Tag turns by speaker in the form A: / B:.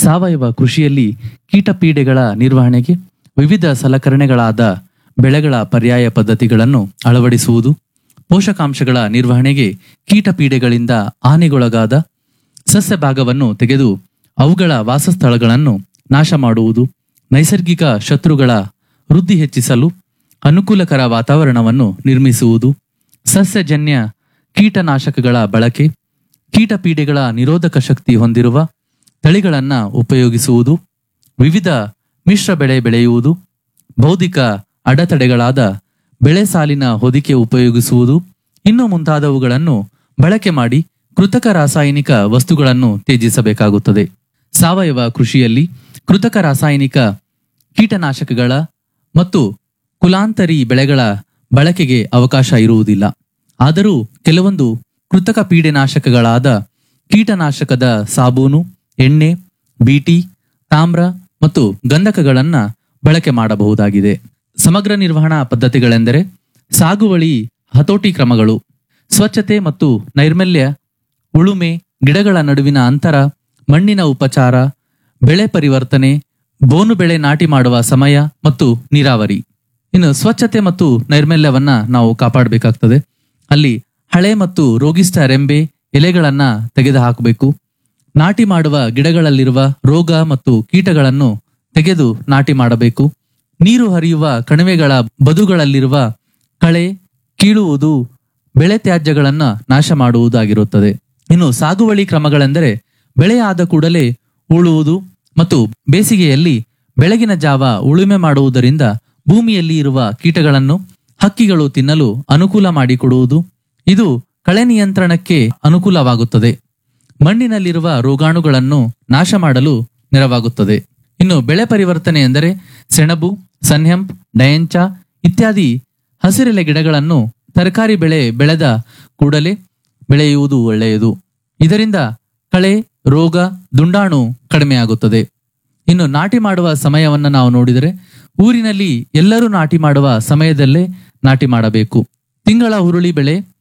A: ಸಾವಯವ ಕೃಷಿಯಲ್ಲಿ ಕೀಟಪೀಡೆಗಳ ನಿರ್ವಹಣೆಗೆ ವಿವಿಧ ಸಲಕರಣೆಗಳಾದ ಬೆಳೆಗಳ ಪರ್ಯಾಯ ಪದ್ಧತಿಗಳನ್ನು ಅಳವಡಿಸುವುದು ಪೋಷಕಾಂಶಗಳ ನಿರ್ವಹಣೆಗೆ ಕೀಟಪೀಡೆಗಳಿಂದ ಹಾನಿಗೊಳಗಾದ ಸಸ್ಯ ಭಾಗವನ್ನು ತೆಗೆದು ಅವುಗಳ ವಾಸಸ್ಥಳಗಳನ್ನು ನಾಶ ಮಾಡುವುದು ನೈಸರ್ಗಿಕ ಶತ್ರುಗಳ ವೃದ್ಧಿ ಹೆಚ್ಚಿಸಲು ಅನುಕೂಲಕರ ವಾತಾವರಣವನ್ನು ನಿರ್ಮಿಸುವುದು ಸಸ್ಯಜನ್ಯ ಕೀಟನಾಶಕಗಳ ಬಳಕೆ ಕೀಟಪೀಡೆಗಳ ನಿರೋಧಕ ಶಕ್ತಿ ಹೊಂದಿರುವ ತಳಿಗಳನ್ನು ಉಪಯೋಗಿಸುವುದು ವಿವಿಧ ಮಿಶ್ರ ಬೆಳೆ ಬೆಳೆಯುವುದು ಬೌದ್ಧಿಕ ಅಡೆತಡೆಗಳಾದ ಬೆಳೆ ಸಾಲಿನ ಹೊದಿಕೆ ಉಪಯೋಗಿಸುವುದು ಇನ್ನು ಮುಂತಾದವುಗಳನ್ನು ಬಳಕೆ ಮಾಡಿ ಕೃತಕ ರಾಸಾಯನಿಕ ವಸ್ತುಗಳನ್ನು ತ್ಯಜಿಸಬೇಕಾಗುತ್ತದೆ ಸಾವಯವ ಕೃಷಿಯಲ್ಲಿ ಕೃತಕ ರಾಸಾಯನಿಕ ಕೀಟನಾಶಕಗಳ ಮತ್ತು ಕುಲಾಂತರಿ ಬೆಳೆಗಳ ಬಳಕೆಗೆ ಅವಕಾಶ ಇರುವುದಿಲ್ಲ ಆದರೂ ಕೆಲವೊಂದು ಕೃತಕ ಪೀಡೆನಾಶಕಗಳಾದ ಕೀಟನಾಶಕದ ಸಾಬೂನು ಎಣ್ಣೆ ಬೀಟಿ ತಾಮ್ರ ಮತ್ತು ಗಂಧಕಗಳನ್ನ ಬಳಕೆ ಮಾಡಬಹುದಾಗಿದೆ ಸಮಗ್ರ ನಿರ್ವಹಣಾ ಪದ್ಧತಿಗಳೆಂದರೆ ಸಾಗುವಳಿ ಹತೋಟಿ ಕ್ರಮಗಳು ಸ್ವಚ್ಛತೆ ಮತ್ತು ನೈರ್ಮಲ್ಯ ಉಳುಮೆ ಗಿಡಗಳ ನಡುವಿನ ಅಂತರ ಮಣ್ಣಿನ ಉಪಚಾರ ಬೆಳೆ ಪರಿವರ್ತನೆ ಬೋನು ಬೆಳೆ ನಾಟಿ ಮಾಡುವ ಸಮಯ ಮತ್ತು ನೀರಾವರಿ ಇನ್ನು ಸ್ವಚ್ಛತೆ ಮತ್ತು ನೈರ್ಮಲ್ಯವನ್ನ ನಾವು ಕಾಪಾಡಬೇಕಾಗ್ತದೆ ಅಲ್ಲಿ ಹಳೆ ಮತ್ತು ರೋಗಿಷ್ಠ ರೆಂಬೆ ಎಲೆಗಳನ್ನ ತೆಗೆದು ಹಾಕಬೇಕು ನಾಟಿ ಮಾಡುವ ಗಿಡಗಳಲ್ಲಿರುವ ರೋಗ ಮತ್ತು ಕೀಟಗಳನ್ನು ತೆಗೆದು ನಾಟಿ ಮಾಡಬೇಕು ನೀರು ಹರಿಯುವ ಕಣಿವೆಗಳ ಬದುಗಳಲ್ಲಿರುವ ಕಳೆ ಕೀಳುವುದು ಬೆಳೆ ತ್ಯಾಜ್ಯಗಳನ್ನ ನಾಶ ಮಾಡುವುದಾಗಿರುತ್ತದೆ ಇನ್ನು ಸಾಗುವಳಿ ಕ್ರಮಗಳೆಂದರೆ ಬೆಳೆ ಆದ ಕೂಡಲೇ ಉಳುವುದು ಮತ್ತು ಬೇಸಿಗೆಯಲ್ಲಿ ಬೆಳಗಿನ ಜಾವ ಉಳುಮೆ ಮಾಡುವುದರಿಂದ ಭೂಮಿಯಲ್ಲಿ ಇರುವ ಕೀಟಗಳನ್ನು ಹಕ್ಕಿಗಳು ತಿನ್ನಲು ಅನುಕೂಲ ಮಾಡಿಕೊಡುವುದು ಇದು ಕಳೆ ನಿಯಂತ್ರಣಕ್ಕೆ ಅನುಕೂಲವಾಗುತ್ತದೆ ಮಣ್ಣಿನಲ್ಲಿರುವ ರೋಗಾಣುಗಳನ್ನು ನಾಶ ಮಾಡಲು ನೆರವಾಗುತ್ತದೆ ಇನ್ನು ಬೆಳೆ ಪರಿವರ್ತನೆ ಎಂದರೆ ಸೆಣಬು ಸನ್ಹೆಂಪ್ ಡಯಂಚ ಇತ್ಯಾದಿ ಹಸಿರೆಲೆ ಗಿಡಗಳನ್ನು ತರಕಾರಿ ಬೆಳೆ ಬೆಳೆದ ಕೂಡಲೇ ಬೆಳೆಯುವುದು ಒಳ್ಳೆಯದು ಇದರಿಂದ ಕಳೆ ರೋಗ ದುಂಡಾಣು ಕಡಿಮೆಯಾಗುತ್ತದೆ ಇನ್ನು ನಾಟಿ ಮಾಡುವ ಸಮಯವನ್ನ ನಾವು ನೋಡಿದರೆ ಊರಿನಲ್ಲಿ ಎಲ್ಲರೂ ನಾಟಿ ಮಾಡುವ ಸಮಯದಲ್ಲೇ ನಾಟಿ ಮಾಡಬೇಕು ತಿಂಗಳ ಹುರುಳಿ ಬೆಳೆ